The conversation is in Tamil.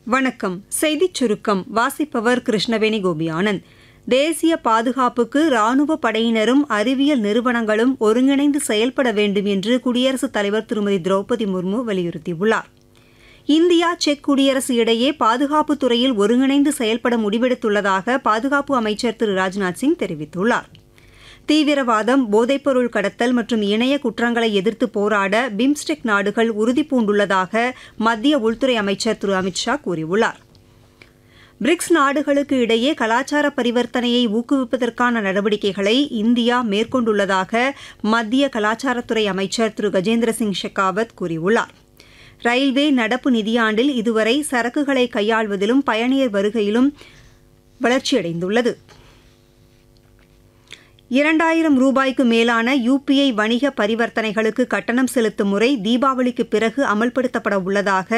வணக்கம் செய்திச் சுருக்கம் வாசிப்பவர் கிருஷ்ணவேணி கோபி ஆனந்த் தேசிய பாதுகாப்புக்கு ராணுவ படையினரும் அறிவியல் நிறுவனங்களும் ஒருங்கிணைந்து செயல்பட வேண்டும் என்று குடியரசுத் தலைவர் திருமதி திரௌபதி முர்மு வலியுறுத்தியுள்ளார் இந்தியா செக் குடியரசு இடையே பாதுகாப்புத் துறையில் ஒருங்கிணைந்து செயல்பட முடிவெடுத்துள்ளதாக பாதுகாப்பு அமைச்சர் திரு ராஜ்நாத் சிங் தெரிவித்துள்ளார் தீவிரவாதம் போதைப்பொருள் கடத்தல் மற்றும் இணைய குற்றங்களை எதிர்த்து போராட பிம்ஸ்டெக் நாடுகள் உறுதிபூண்டுள்ளதாக மத்திய உள்துறை அமைச்சர் திரு அமித்ஷா கூறியுள்ளார் பிரிக்ஸ் நாடுகளுக்கு இடையே கலாச்சார பரிவர்த்தனையை ஊக்குவிப்பதற்கான நடவடிக்கைகளை இந்தியா மேற்கொண்டுள்ளதாக மத்திய கலாச்சாரத்துறை அமைச்சர் திரு கஜேந்திர சிங் ஷெகாவத் கூறியுள்ளார் ரயில்வே நடப்பு நிதியாண்டில் இதுவரை சரக்குகளை கையாள்வதிலும் பயணியர் வருகையிலும் வளர்ச்சியடைந்துள்ளது இரண்டாயிரம் ரூபாய்க்கு மேலான யுபிஐ வணிக பரிவர்த்தனைகளுக்கு கட்டணம் செலுத்தும் முறை தீபாவளிக்கு பிறகு அமல்படுத்தப்பட உள்ளதாக